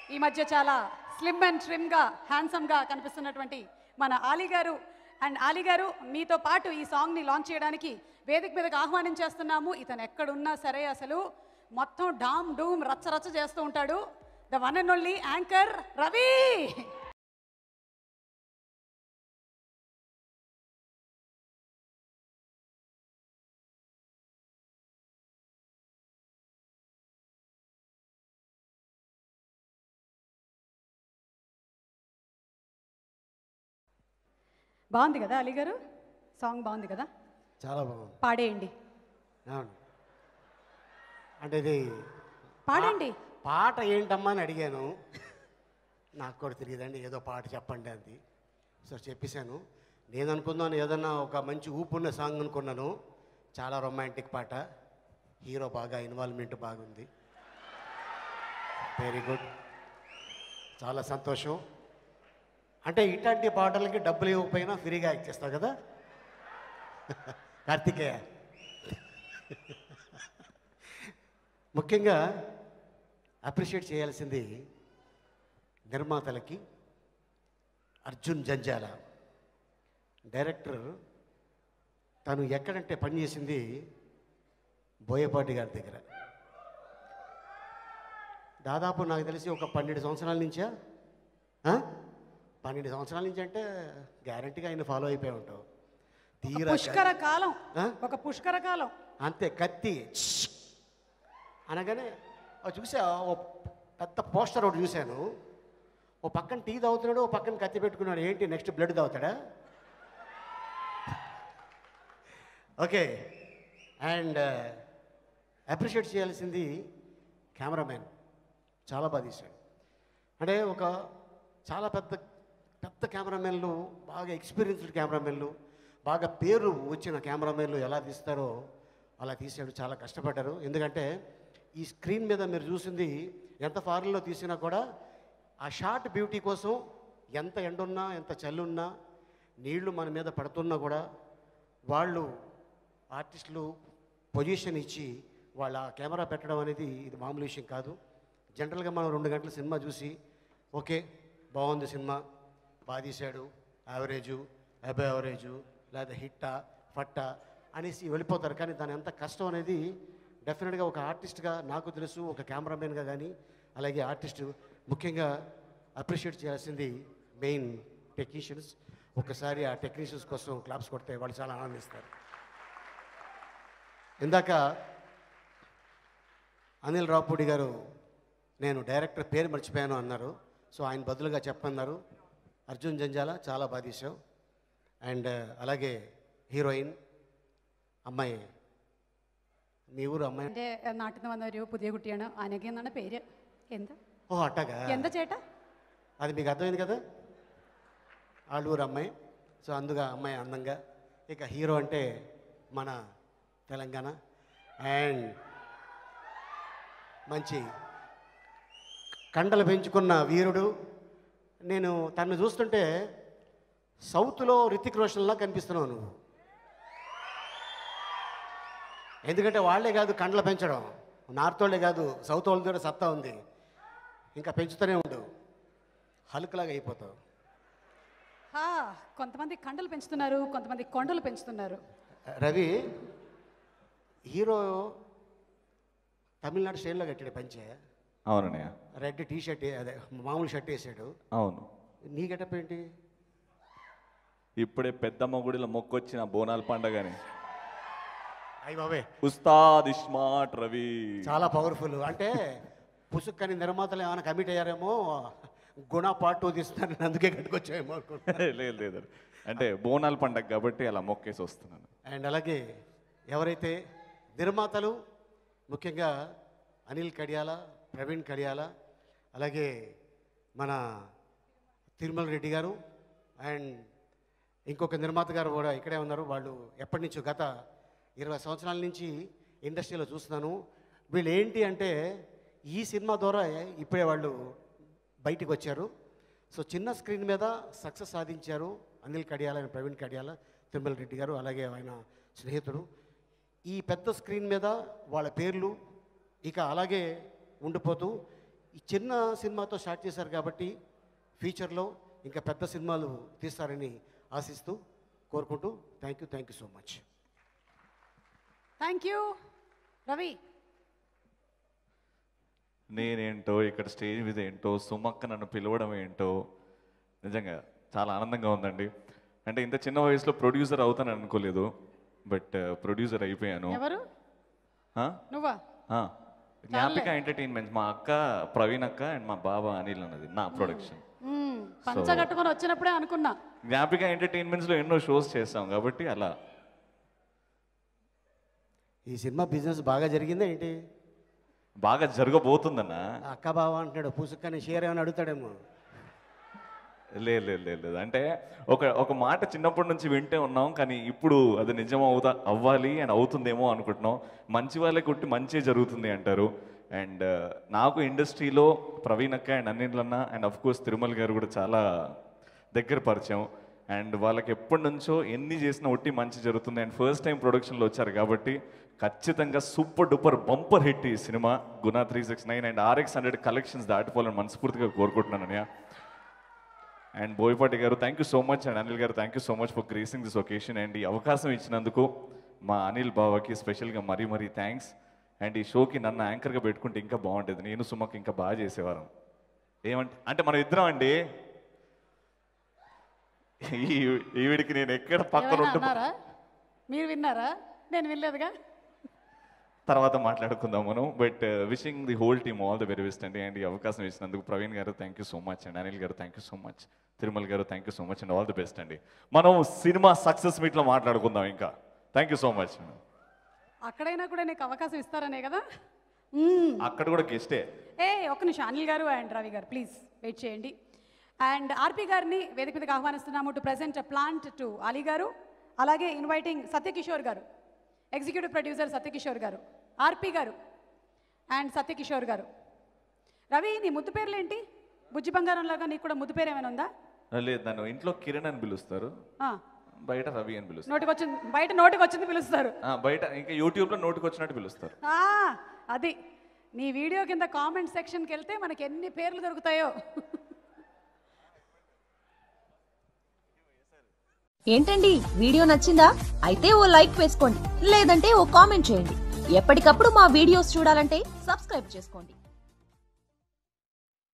ఈ మధ్య చాలా స్లిమ్ అండ్ ట్రిమ్గా హ్యాండ్సమ్గా కనిపిస్తున్నటువంటి మన ఆలీ గారు అండ్ ఆలీ గారు మీతో పాటు ఈ సాంగ్ని లాంచ్ చేయడానికి వేదిక మీదకి ఆహ్వానించేస్తున్నాము ఇతను ఎక్కడున్నా సరే అసలు మొత్తం డామ్ డూమ్ రచ్చ రచ్చ చేస్తూ ఉంటాడు the one and only anchor Ravi బాగుంది కదా అలీ గారు సాంగ్ బాగుంది కదా చాలా బాగుంది పాడేయండి అవును అంటే ఇది పాడండి పాట ఏంటమ్మా అని అడిగాను నాకు కూడా తెలియదండి ఏదో పాట చెప్పండి అంది సో చెప్పేశాను నేను అనుకున్నాను ఏదన్నా ఒక మంచి ఊపున్న సాంగ్ అనుకున్నాను చాలా రొమాంటిక్ పాట హీరో బాగా ఇన్వాల్వ్మెంట్ బాగుంది వెరీ గుడ్ చాలా సంతోషం అంటే ఇట్లాంటి పాటలకి డబ్బులు ఇవ్వకపోయినా ఫ్రీగా యాక్ట్ చేస్తావు కదా కార్తికేయ ముఖ్యంగా అప్రిషియేట్ చేయాల్సింది నిర్మాతలకి అర్జున్ జంజాల డైరెక్టర్ తను ఎక్కడంటే పనిచేసింది బోయపాటి గారి దగ్గర దాదాపు నాకు తెలిసి ఒక పన్నెండు సంవత్సరాల నుంచా ఆ? పన్నెండు సంవత్సరాల నుంచి అంటే గ్యారంటీగా ఆయన ఫాలో అయిపోయి ఉంటావు తీరా పుష్కర కాలం ఆ? ఒక పుష్కర కాలం అంతే కత్తి ఛ్ష్ అనగానే ఓ చూసా ఓ పెద్ద పోస్టర్ ఒకటి చూశాను ఓ పక్కన టీ తాగుతున్నాడు ఓ పక్కన కత్తి పెట్టుకున్నాడు ఏంటి నెక్స్ట్ బ్లడ్ తాగుతాడా ఓకే అండ్ అప్రిషియేట్ చేయాల్సింది కెమెరామ్యాన్ చాలా బాగా తీశాడు అంటే ఒక చాలా పెద్ద పెద్ద కెమెరామెన్లు బాగా ఎక్స్పీరియన్స్డ్ కెమెరామెన్లు బాగా పేరు వచ్చిన కెమెరామెన్లు ఎలా తీస్తారో అలా తీసాడు చాలా కష్టపడ్డారు ఎందుకంటే ఈ స్క్రీన్ మీద మీరు చూసింది ఎంత ఫారెన్లో తీసినా కూడా ఆ షార్ట్ బ్యూటీ కోసం ఎంత ఎండున్నా ఎంత చల్లున్నా నీళ్లు మన మీద పడుతున్నా కూడా వాళ్ళు ఆర్టిస్టులు పొజిషన్ ఇచ్చి వాళ్ళ కెమెరా పెట్టడం అనేది ఇది మామూలు విషయం కాదు జనరల్గా మనం రెండు గంటల సినిమా చూసి ఓకే బాగుంది సినిమా బాగా తీశాడు యావరేజు అబే యావరేజు లేదా హిట్టా ఫట్టా అనేసి వెళ్ళిపోతారు కానీ దాని ఎంత కష్టం అనేది డెఫినెట్గా ఒక ఆర్టిస్ట్గా నాకు తెలుసు ఒక కెమెరామెన్గా కానీ అలాగే ఆర్టిస్టు ముఖ్యంగా అప్రిషియేట్ చేయాల్సింది మెయిన్ టెక్నీషియన్స్ ఒకసారి ఆ టెక్నీషియన్స్ కోసం క్లాప్స్ కొడితే వాళ్ళు చాలా ఆనందిస్తారు ఇందాక అనిల్ రావుపూడి గారు నేను డైరెక్టర్ పేరు మర్చిపోయాను అన్నారు సో ఆయన బదులుగా చెప్పన్నారు అర్జున్ జంజాల చాలా బాగా తీసావు అండ్ అలాగే హీరోయిన్ അമ്മായി നീ ഊര് അമ്മ എൻ്റെ നാട്ടിൽ നിന്ന് വന്ന ഒരു പുതിയ കുട്ടിയാണ് അനഘ എന്നാണ് പേര് എന്താ ఓ అట్టగా എന്താ ചേട്ടാ అది మీకు అర్థమైంది కదా ఆళ్ళూరు అమ్మాయి సో అందుగా అమ్మాయి అందంగా ఇక హీరో అంటే మన తెలంగాణ అండ్ మంచి కండలు పెంచుకున్న వీరుడు నేను తను చూస్తుంటే సౌత్లో రితిక్ రోషన్లా కనిపిస్తున్నావు నువ్వు ఎందుకంటే వాళ్ళే కాదు కండలు పెంచడం నార్త్ వాళ్ళే కాదు సౌత్ వాళ్ళ కూడా సత్తా ఉంది ఇంకా పెంచుతూనే ఉండు హల్క్లాగా అయిపోతావు హా, కొంతమంది కండలు పెంచుతున్నారు కొంతమంది కొండలు పెంచుతున్నారు రవి హీరో తమిళనాడు స్టైల్లో కట్టాడు పంచే అవునన్నయ్య రెడ్ టీ షర్ట్ అదే మామూలు షర్ట్ వేసాడు అవును నీ గెటప్ ఏంటి ఇప్పుడే పెద్ద మొగుడిలో మొక్కొచ్చిన బోనాల పండగని అయ్యి బాబే ఉస్తాద్ ఇస్మార్ట్ రవి చాలా పవర్ఫుల్ అంటే పుసుక్కని నిర్మాతలు ఏమైనా కమిట్ అయ్యారేమో గుణ పార్ట్ టూ తీస్తాను అందుకే కట్టుకొచ్చాయేమో అనుకుంటా లేదు లేదు అంటే బోనాల పండగ కాబట్టి అలా మొక్కేసి వస్తున్నాను అండ్ అలాగే ఎవరైతే నిర్మాతలు ముఖ్యంగా అనిల్ కడియాల ప్రవీణ్ కడియాల అలాగే మన తిరుమల రెడ్డి గారు అండ్ ఇంకొక నిర్మాత గారు కూడా ఇక్కడే ఉన్నారు వాళ్ళు ఎప్పటి నుంచో గత ఇరవై సంవత్సరాల నుంచి ఇండస్ట్రీలో చూస్తున్నాను వీళ్ళు ఏంటి అంటే ఈ సినిమా ద్వారా ఇప్పుడే వాళ్ళు బయటికి వచ్చారు సో చిన్న స్క్రీన్ మీద సక్సెస్ సాధించారు అనిల్ కడియాల and ప్రవీణ్ కడియాల తిరుమల రెడ్డి గారు అలాగే ఆయన స్నేహితుడు ఈ పెద్ద స్క్రీన్ మీద వాళ్ళ పేర్లు ఇక అలాగే ఉండిపోతూ ఈ చిన్న సినిమాతో స్టార్ట్ చేశారు కాబట్టి ఫ్యూచర్లో ఇంకా పెద్ద సినిమాలు తీస్తారని ఆశిస్తూ కోరుకుంటూ thank you thank you so much thank you Ravi నేనేంటో ఇక్కడ స్టేజ్ మీద ఏంటో సుమక్క నన్ను పిలవడం ఏంటో నిజంగా చాలా ఆనందంగా ఉందండి అంటే ఇంత చిన్న వయసులో ప్రొడ్యూసర్ అవుతానని అనుకోలేదు బట్ ప్రొడ్యూసర్ అయిపోయాను ఎవరు ఆ? నువ్వా ఆ. జ్ఞాపిక ఎంటర్టైన్మెంట్ మా అక్క ప్రవీణ్ అక్క అండ్ మా బాబా అనిల్ అన్నది నా ప్రొడక్షన్ మ్మ్, పంచ కట్టుకొని వచ్చినప్పుడే అనుకున్నా జ్ఞాపిక ఎంటర్టైన్మెంట్స్లో ఎన్నో షోస్ చేస్తాం కాబట్టి అలా ఈ సినిమా బిజినెస్ బాగా జరిగిందా ఏంటి బాగా జరగబోతుందన్న అక్క బావ అంటున్నాడు పూసుక్కని షేర్ ఏమైనా అడుగుతాడేమో లేదు లేదు లేదు లేదు అంటే ఒక ఒక మాట చిన్నప్పటి నుంచి వింటే ఉన్నాం కానీ ఇప్పుడు అది నిజం అవుతా అవ్వాలి అని అవుతుందేమో అనుకుంటున్నాం మంచి వాళ్ళకి కొట్టి మంచి జరుగుతుంది అంటారు అండ్ నాకు ఇండస్ట్రీలో ప్రవీణ్ అక్క అండ్ అనిల్ అన్న అండ్ అఫ్ కోర్స్ తిరుమల గారు కూడా చాలా దగ్గర పరిచయం అండ్ వాళ్ళకి ఎప్పటి నుంచో ఎన్ని చేసినా ఒట్టి మంచి జరుగుతుంది అండ్ ఫస్ట్ టైం ప్రొడక్షన్లో వచ్చారు కాబట్టి ఖచ్చితంగా సూపర్ డూపర్ బంపర్ హిట్ ఈ cinema Guna three six nine and RX hundred collections దాటిపోవాలని మనస్ఫూర్తిగా కోరుకుంటున్నాను అన్నయ్య and Boyapati garu thank you so much and Anil garu thank you so much for gracing this occasion and ఈ అవకాశం ఇచ్చినందుకు మా అనిల్ బావకి స్పెషల్గా మరీ మరీ థ్యాంక్స్ అండ్ ఈ షోకి నన్ను యాంకర్గా పెట్టుకుంటే ఇంకా బాగుంటుంది నేను సుమక్ ఇంకా బాగా చేసేవారం ఏమంటే అంటే మనం ఇద్దరం అండి ఈ ఈవిడికి నేను ఎక్కడ పక్కన ఏమైనా ఉంటే అన్నారా మీరు విన్నారా నేను వినలేదుగా తర్వాత మాట్లాడుకుందాం మనం but wishing the whole team all the very best అండి అండ్ ఈ అవకాశం ఇచ్చినందుకు Praveen garu thank you so much and Anil garu thank you so much Tirumala garu thank you so much and all the best అండి మనం సినిమా సక్సెస్ మీట్లో మాట్లాడుకుందాం ఇంకా థ్యాంక్ యూ సో మచ్ అక్కడైనా కూడా నీకు అవకాశం ఇస్తారనే కదా మ్మ్. అక్కడ కూడా గెస్టే ఏ ఒక్క నిమిషం అనిల్ గారు and Ravi garu please wait చేయండి అండ్ ఆర్పి గారిని వేదిక మీదకి ఆహ్వానిస్తున్నాము to present plant to Ali garu అలాగే ఇన్వైటింగ్ సత్యకిషోర్ గారు ఎగ్జిక్యూటివ్ ప్రొడ్యూసర్ సత్యకిషోర్ గారు ఆర్పి గారు అండ్ సత్యకిషోర్ గారు రవి నీ ముద్దు పేర్లు ఏంటి బుజ్జి బంగారం లాగా నీకు కూడా ముద్దు పేరు ఏమైనా ఉందా లేదు నన్ను ఇంట్లో కిరణ్ అని పిలుస్తారు ఆ, బయట రవి అని పిలుస్తారు నోటికి వచ్చింది బయట నోటికి వచ్చింది పిలుస్తారు ఆ, బయట ఇంకా యూట్యూబ్లో నోటికి వచ్చినట్టు పిలుస్తారు ఆ, అది నీ వీడియో కింద కామెంట్ సెక్షన్కి వెళ్తే మనకి ఎన్ని పేర్లు దొరుకుతాయో ఏంటండి వీడియో నచ్చిందా అయితే ఓ లైక్ వేసుకోండి లేదంటే ఓ కామెంట్ చేయండి ఎప్పటికప్పుడు మా వీడియోస్ చూడాలంటే సబ్స్క్రైబ్ చేసుకోండి